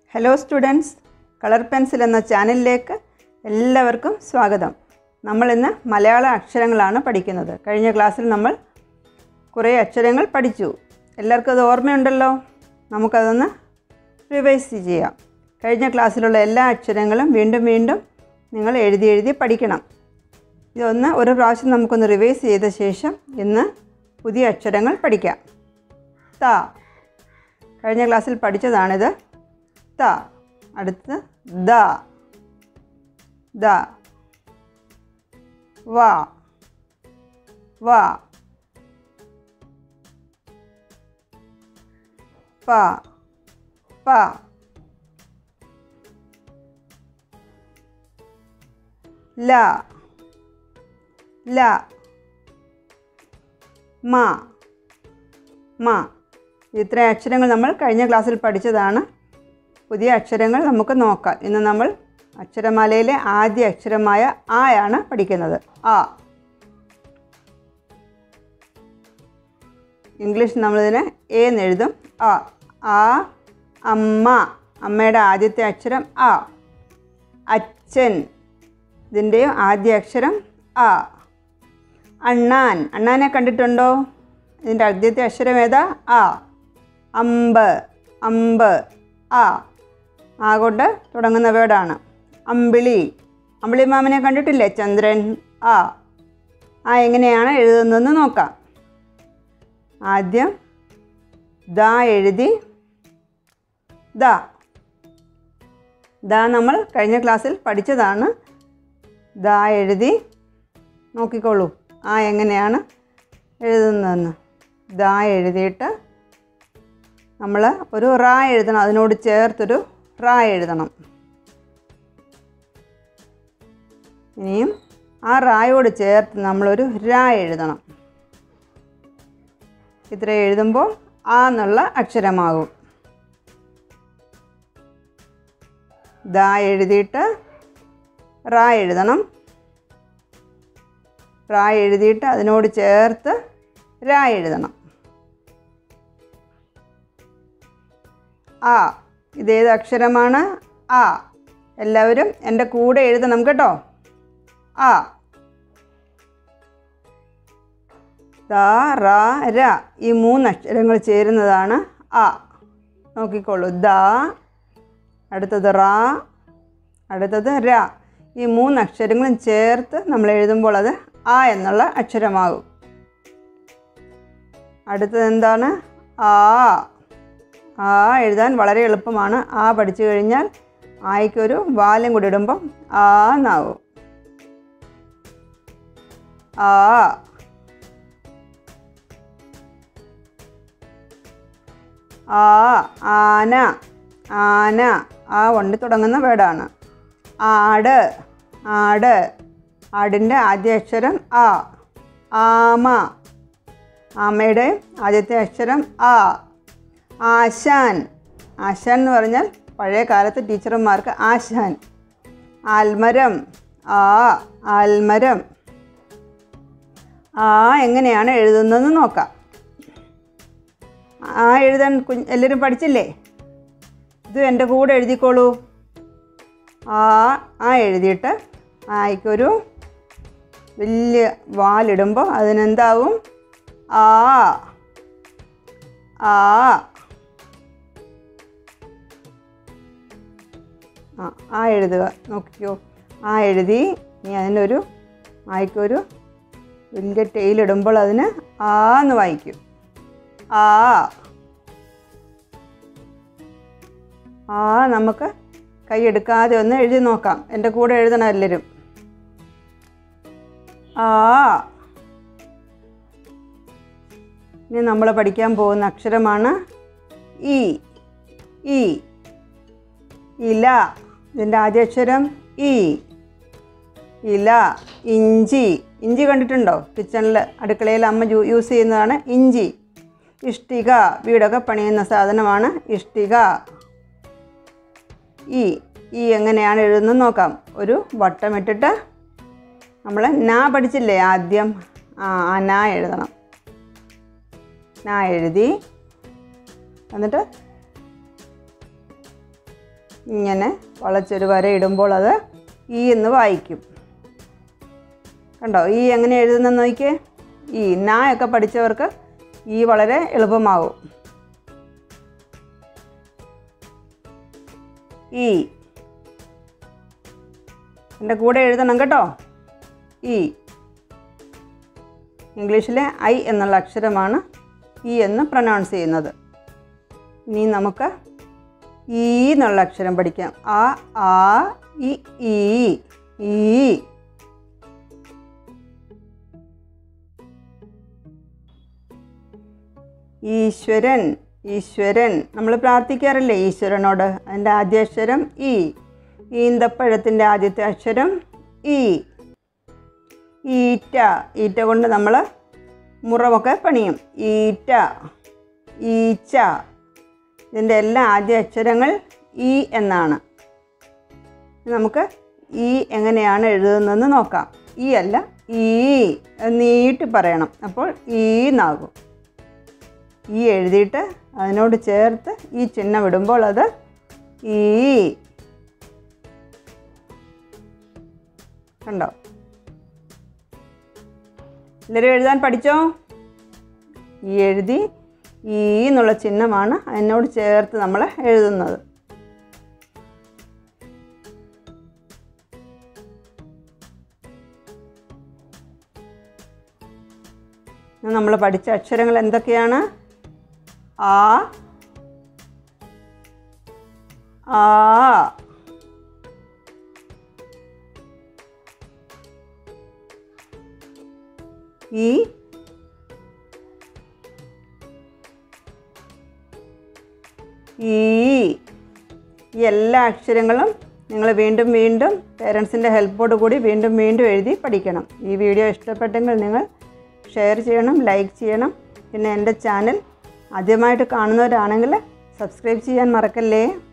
hello students colour pencil എന്ന ചാനലിലേക്ക് എല്ലാവർക്കും സ്വാഗതം നമ്മൾ ഇന്ന് മലയാള അക്ഷരങ്ങളാണ് പഠിക്കുന്നത് കഴിഞ്ഞ ക്ലാസ്സിൽ നമ്മൾ കുറേ അക്ഷരങ്ങൾ പഠിച്ചു എല്ലാവർക്കും അത് ഓർമ്മയുണ്ടല്ലോ നമുക്കതൊന്ന് റിവൈസ് ചെയ്യാം കഴിഞ്ഞ ക്ലാസ്സിലുള്ള എല്ലാ അക്ഷരങ്ങളും വീണ്ടും വീണ്ടും നിങ്ങൾ എഴുതി എഴുതി പഠിക്കണം ഇതൊന്ന് ഒരു പ്രാവശ്യം നമുക്കൊന്ന് റിവൈസ് ചെയ്ത ശേഷം ഇന്ന് പുതിയ അക്ഷരങ്ങൾ പഠിക്കാം ത കഴിഞ്ഞ ക്ലാസ്സിൽ പഠിച്ചതാണിത് ത അടുത്ത് ദ ദ വ വ പ പ ല ല മ മ ഇത്രയും അക്ഷരങ്ങൾ നമ്മൾ കഴിഞ്ഞ ക്ലാസ്സിൽ പഠിച്ചതാണ് പുതിയ അക്ഷരങ്ങൾ നമുക്ക് നോക്കാം ഇന്ന് നമ്മൾ അക്ഷരമാലയിലെ ആദ്യ അക്ഷരമായ ആയാണ് പഠിക്കുന്നത് ആ ഇംഗ്ലീഷ് നമ്മളിതിനെ എ എന്ന് എഴുതും ആ ആ അമ്മ അമ്മയുടെ ആദ്യത്തെ അക്ഷരം ആ അച്ഛൻ ഇതിൻ്റെയും ആദ്യ അക്ഷരം ആ അണ്ണാൻ അണ്ണാനെ കണ്ടിട്ടുണ്ടോ ഇതിൻ്റെ ആദ്യത്തെ അക്ഷരം ഏതാ ആ അമ്പ് അമ്പ് ആ ആ കൊണ്ട് തുടങ്ങുന്ന വേർഡാണ് അമ്പിളി അമ്പിളി മാമനെ കണ്ടിട്ടില്ലേ ചന്ദ്രൻ ആ ആ എങ്ങനെയാണ് എഴുതുന്നതെന്ന് നോക്കാം ആദ്യം ദ എഴുതി ദ ദ നമ്മൾ കഴിഞ്ഞ ക്ലാസ്സിൽ പഠിച്ചതാണ് ദ എഴുതി നോക്കിക്കോളൂ ആ എങ്ങനെയാണ് എഴുതുന്നതെന്ന് ദ എഴുതിയിട്ട് നമ്മൾ ഒരു റാ എഴുതണം അതിനോട് ചേർത്തൊരു റാ എഴുതണം ഇനിയും ആ റായോട് ചേർത്ത് നമ്മളൊരു രാ എഴുതണം ഇത്ര എഴുതുമ്പോൾ ആ എന്നുള്ള അക്ഷരമാകും ദ എഴുതിയിട്ട് റാ എഴുതണം റാ എഴുതിയിട്ട് അതിനോട് ചേർത്ത് രാ എഴുതണം ആ ഇതേത് അക്ഷരമാണ് ആ എല്ലാവരും എൻ്റെ കൂടെ എഴുതണം കേട്ടോ ആ ത റ ര ഈ മൂന്ന് അക്ഷരങ്ങൾ ചേരുന്നതാണ് ആ നോക്കിക്കോളൂ ദ അടുത്തത് റ അടുത്തത് ര ഈ മൂന്ന് അക്ഷരങ്ങളും ചേർത്ത് നമ്മൾ എഴുതുമ്പോൾ അത് ആ എന്നുള്ള അക്ഷരമാകും അടുത്തത് എന്താണ് ആ ആ എഴുതാൻ വളരെ എളുപ്പമാണ് ആ പഠിച്ചു കഴിഞ്ഞാൽ ആയിക്കൊരു വാലും കൂടി ഇടുമ്പം ആ എന്നാവും ആ ആ ആന ആന ആ കൊണ്ട് തുടങ്ങുന്ന വേർഡാണ് ആട് ആട് ആടിൻ്റെ ആദ്യ അക്ഷരം ആ ആമ ആമയുടെ ആദ്യത്തെ അക്ഷരം ആ ആശാൻ ആശാൻ എന്ന് പറഞ്ഞാൽ പഴയ കാലത്ത് ടീച്ചർമാർക്ക് ആശാൻ ആൽമരം ആ ആൽമരം ആ എങ്ങനെയാണ് എഴുതുന്നതെന്ന് നോക്കാം ആ എഴുതാൻ കുഞ്ഞ് എല്ലാവരും പഠിച്ചില്ലേ ഇത് എൻ്റെ കൂടെ എഴുതിക്കോളൂ ആ ആ എഴുതിയിട്ട് ആയിക്കൊരു വലിയ വാലിടുമ്പോൾ അതിനെന്താവും ആ ആ ആ ആ എഴുതുക നോക്കിക്കോ ആ എഴുതി ഇനി അതിനൊരു ആയിക്കൊരു വലിയ ടെയിലിടുമ്പോൾ അതിന് ആ എന്ന് വായിക്കും ആ ആ നമുക്ക് കൈയെടുക്കാതെ ഒന്ന് എഴുതി നോക്കാം എൻ്റെ കൂടെ എഴുതണം എല്ലാവരും ആ ഇനി നമ്മൾ പഠിക്കാൻ പോകുന്ന അക്ഷരമാണ് ഇ ഇ ഇല ഇതിൻ്റെ ആദ്യ അക്ഷരം ഇ ഇല ഇഞ്ചി ഇഞ്ചി കണ്ടിട്ടുണ്ടോ കിച്ചണിൽ അടുക്കളയിൽ അമ്മ യൂസ് ചെയ്യുന്നതാണ് ഇഞ്ചി ഇഷ്ടിക വീടൊക്കെ പണിയുന്ന സാധനമാണ് ഇഷ്ടിക ഈ ഈ എങ്ങനെയാണ് എഴുതുന്നത് നോക്കാം ഒരു വട്ടമിട്ടിട്ട് നമ്മൾ നാ പഠിച്ചില്ലേ ആദ്യം ആ ആ നാ എഴുതണം നാ എഴുതി എന്നിട്ട് ഇങ്ങനെ വളച്ചൊരു വര ഇടുമ്പോൾ അത് ഈ എന്ന് വായിക്കും കണ്ടോ ഈ എങ്ങനെ എഴുതുന്നെന്ന് നോക്കിയേ ഈ നാ ഒക്കെ പഠിച്ചവർക്ക് ഈ വളരെ എളുപ്പമാവും ഈ എൻ്റെ കൂടെ എഴുതണം കേട്ടോ ഈ ഇംഗ്ലീഷിലെ ഐ എന്നുള്ള അക്ഷരമാണ് ഈ എന്ന് പ്രൊനൗൺസ് ചെയ്യുന്നത് ഇനി നമുക്ക് ഈ എന്നുള്ള അക്ഷരം പഠിക്കാം ആ ആ ഇ ഈ ഈ ഈശ്വരൻ ഈശ്വരൻ നമ്മൾ പ്രാർത്ഥിക്കാറില്ലേ ഈശ്വരനോട് അതിൻ്റെ ആദ്യ അക്ഷരം ഈ ഈന്തപ്പഴത്തിൻ്റെ ആദ്യത്തെ അക്ഷരം ഈ ഈറ്റ ഈറ്റ കൊണ്ട് നമ്മൾ മുറമൊക്കെ പണിയും ഈറ്റ ഈച്ച ഇതിൻ്റെ എല്ലാ ആദ്യ അക്ഷരങ്ങൾ ഈ എന്നാണ് നമുക്ക് ഈ എങ്ങനെയാണ് എഴുതുന്നതെന്ന് നോക്കാം ഈ അല്ല ഈ നീട്ടി പറയണം അപ്പോൾ ഈ എന്നാകും ഈ എഴുതിയിട്ട് അതിനോട് ചേർത്ത് ഈ ചിഹ്നം ഇടുമ്പോൾ അത് ഈ കണ്ടോ എല്ലാവരും എഴുതാൻ പഠിച്ചോ ഈ എഴുതി ഈ എന്നുള്ള ചിഹ്നമാണ് അതിനോട് ചേർത്ത് നമ്മൾ എഴുതുന്നത് നമ്മൾ പഠിച്ച അക്ഷരങ്ങൾ എന്തൊക്കെയാണ് ആ ആ ഈ ഈ ഈ എല്ലാ അക്ഷരങ്ങളും നിങ്ങൾ വീണ്ടും വീണ്ടും പേരൻസിൻ്റെ ഹെൽപ്പോട് കൂടി വീണ്ടും വീണ്ടും എഴുതി പഠിക്കണം ഈ വീഡിയോ ഇഷ്ടപ്പെട്ടെങ്കിൽ നിങ്ങൾ ഷെയർ ചെയ്യണം ലൈക്ക് ചെയ്യണം പിന്നെ എൻ്റെ ചാനൽ ആദ്യമായിട്ട് കാണുന്നവരാണെങ്കിൽ സബ്സ്ക്രൈബ് ചെയ്യാൻ മറക്കല്ലേ